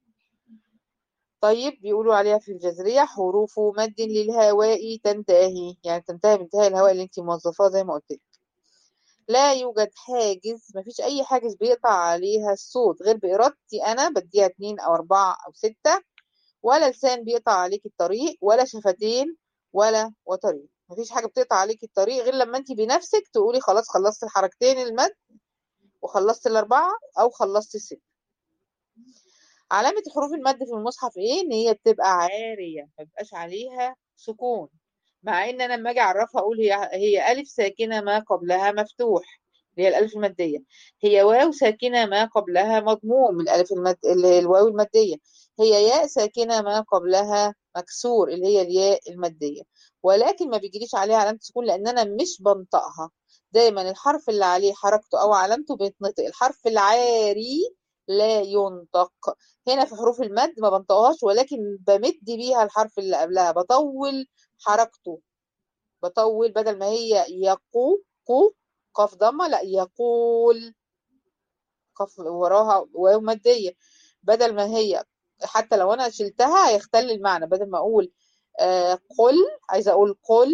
طيب بيقولوا عليها في الجذرية حروف مد للهواء تنتهي يعني تنتهي بانتهاء الهواء اللي انت موظفاه زي ما قلت لك لا يوجد حاجز مفيش أي حاجز بيقطع عليها الصوت غير بإرادتي أنا بديها اتنين أو أربعة أو ستة ولا لسان بيقطع عليك الطريق ولا شفتين ولا وترين مفيش حاجة بتقطع عليك الطريق غير لما انت بنفسك تقولي خلاص خلصت الحركتين المد وخلصت الأربعة أو خلصت الستة علامة حروف المد في المصحف ايه؟ ان هي بتبقى عارية ما بيبقاش عليها سكون مع ان انا لما اجي اعرفها اقول هي هي الف ساكنة ما قبلها مفتوح اللي هي الالف المادية هي واو ساكنة ما قبلها مضموم الالف المد اللي هي الواو المادية هي ياء ساكنة ما قبلها مكسور اللي هي الياء المادية ولكن ما بيجيليش عليها علامة سكون لان انا مش بنطقها دايما الحرف اللي عليه حركته او علامته بيتنطق الحرف العاري لا ينطق هنا في حروف المد ما بنطقهاش ولكن بمد بيها الحرف اللي قبلها بطول حركته بطول بدل ما هي يقو قو قاف ضمه لا يقول قاف وراها واو ماديه بدل ما هي حتى لو انا شلتها هيختل المعنى بدل ما اقول آه قل عايزه اقول قل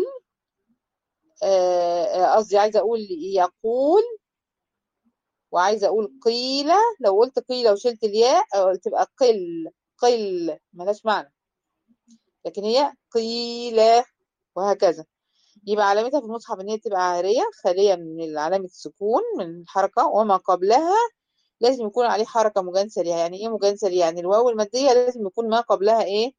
قصدي آه عايزه اقول يقول وعايزه اقول قيل لو قلت قيل وشلت الياء تبقى قل قل ملهاش معنى لكن هي قيل وهكذا يبقى علامتها في المصحف ان هي تبقى عارية خالية من علامة السكون من الحركة وما قبلها لازم يكون عليه حركة مجانسة ليها يعني ايه مجانسة ليها يعني الواو المادية لازم يكون ما قبلها ايه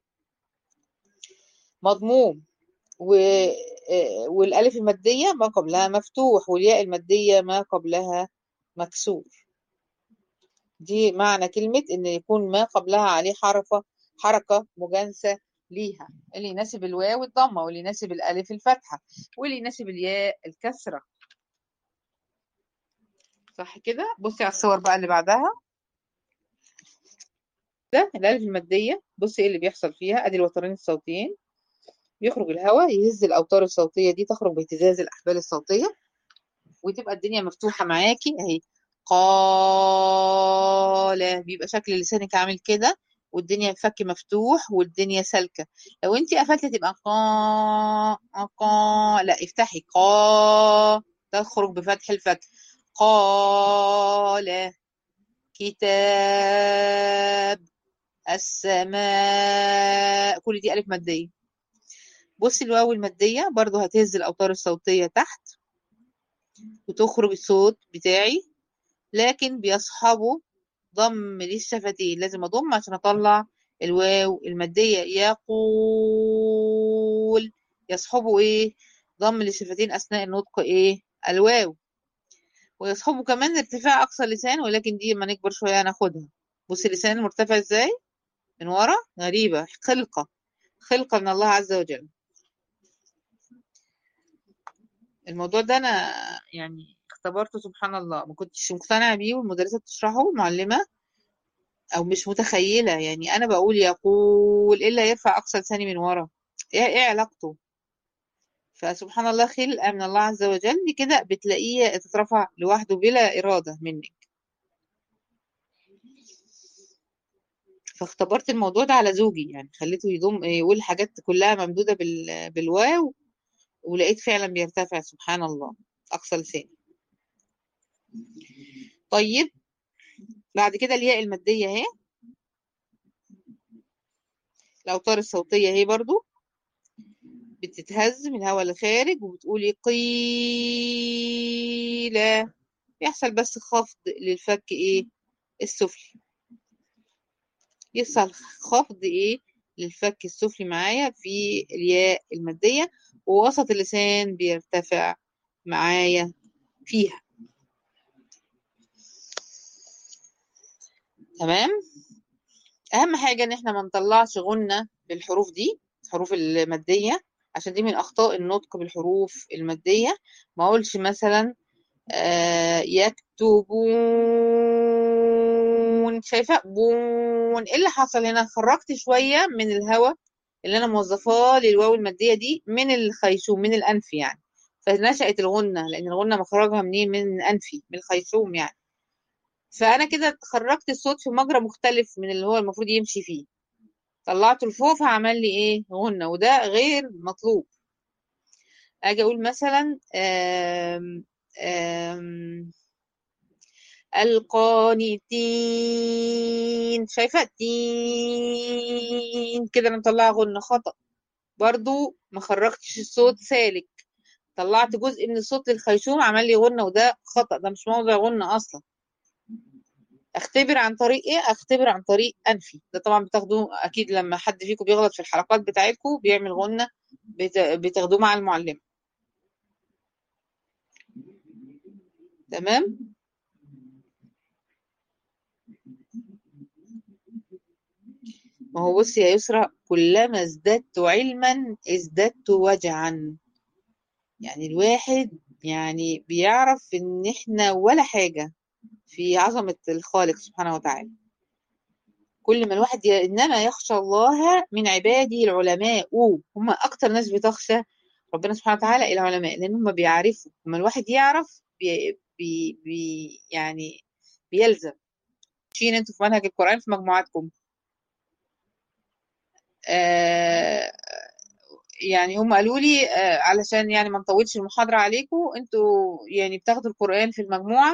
مضموم و... آه، والالف المادية ما قبلها مفتوح والياء المادية ما قبلها مكسور دي معنى كلمة ان يكون ما قبلها عليه حركة حركة مجانسة ليها اللي يناسب الواو الضمة واللي يناسب الالف الفتحة واللي يناسب الياء الكسرة صح كده بصي على الصور بقى اللي بعدها ده الالف المادية بصي ايه اللي بيحصل فيها ادي الوترين الصوتيين بيخرج الهواء يهز الاوتار الصوتية دي تخرج باهتزاز الاحبال الصوتية وتبقى الدنيا مفتوحة معاكي اهي قال بيبقى شكل لسانك عامل كده والدنيا فك مفتوح والدنيا سالكة لو انت قفلتي تبقى قا قا لا افتحي قا تخرج بفتح الفك قال كتاب السماء كل دي ألف مادية بصي الواو المادية برضو هتهز الأوتار الصوتية تحت وتخرج الصوت بتاعي لكن بيصحبه ضم للشفتين لازم أضم عشان أطلع الواو المادية يقول يصحبه إيه ضم للشفتين أثناء النطق إيه الواو ويصحبه كمان ارتفاع أقصى اللسان ولكن دي لما نكبر شوية هناخدها بصي اللسان مرتفع إزاي من ورا غريبة خلقة خلقة من الله عز وجل الموضوع ده أنا يعني اختبرته سبحان الله ما كنتش مقتنعة بيه والمدرسة بتشرحه المعلمة أو مش متخيلة يعني أنا بقول يقول إلا يرفع أقصى لساني من ورا إيه إيه علاقته فسبحان الله خلقة من الله عز وجل كده بتلاقيه تترفع لوحده بلا إرادة منك فاختبرت الموضوع ده على زوجي يعني خليته يضم يقول حاجات كلها ممدودة بال... بالواو ولقيت فعلا بيرتفع سبحان الله أقصى لساني طيب بعد كده الياء المادية اهي الأوتار الصوتية اهي برضو بتتهز من الهواء لخارج وبتقولي قيل يحصل بس خفض للفك ايه السفلي يحصل خفض ايه للفك السفلي معايا في الياء المادية ووسط اللسان بيرتفع معايا فيها تمام اهم حاجة ان احنا ما نطلعش غنة بالحروف دي الحروف المادية عشان دي من اخطاء النطق بالحروف المادية ما اقولش مثلا آه يكتبون شايفة بون ايه اللي حصل هنا خرجت شوية من الهواء اللي انا موظفاه للواو المادية دي من الخيشوم من الانف يعني فنشأت الغنة لان الغنة مخرجها منين من انفي من الخيشوم يعني فانا كده خرجت الصوت في مجرى مختلف من اللي هو المفروض يمشي فيه طلعته لفوق فعمل لي ايه غنة وده غير مطلوب اجي اقول مثلا آم آم القانتين شايفة تين كده انا مطلعه غنة خطأ برضو ما خرجتش الصوت سالك طلعت جزء من الصوت للخيشوم عمل لي غنة وده خطأ ده مش موضع غنة اصلا اختبر عن طريق ايه اختبر عن طريق انفي ده طبعا بتاخدوه اكيد لما حد فيكم بيغلط في الحلقات بتاعتكم بيعمل غنة بت- بتاخدوه مع المعلمة تمام ما هو بصي يا يسرى كلما ازددت علما ازددت وجعا يعني الواحد يعني بيعرف ان احنا ولا حاجة في عظمة الخالق سبحانه وتعالى كل ما الواحد ي... انما يخشى الله من عباده العلماء هم اكتر ناس بتخشى ربنا سبحانه وتعالى العلماء لان هم بيعرفوا لما الواحد يعرف بي... بي... بي... يعني بيلزم شين انتوا في منهج القرآن في مجموعاتكم آه يعني هم قالوا لي آه علشان يعني ما نطولش المحاضرة عليكم انتوا يعني بتاخدوا القرآن في المجموعة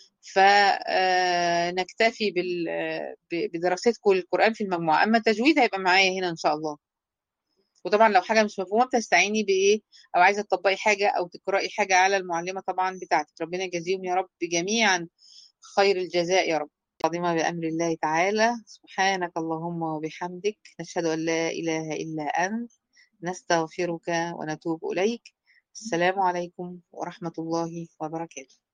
فنكتفي بدراستكم للقرآن في المجموعة أما التجويد هيبقى معايا هنا إن شاء الله وطبعا لو حاجة مش مفهومة بتستعيني بإيه أو عايزة تطبقي حاجة أو تقرأي حاجة على المعلمة طبعا بتاعتك ربنا يجازيهم يا رب جميعا خير الجزاء يا رب قادمة بأمر الله تعالى سبحانك اللهم وبحمدك نشهد أن لا إله إلا أنت نستغفرك ونتوب إليك السلام عليكم ورحمة الله وبركاته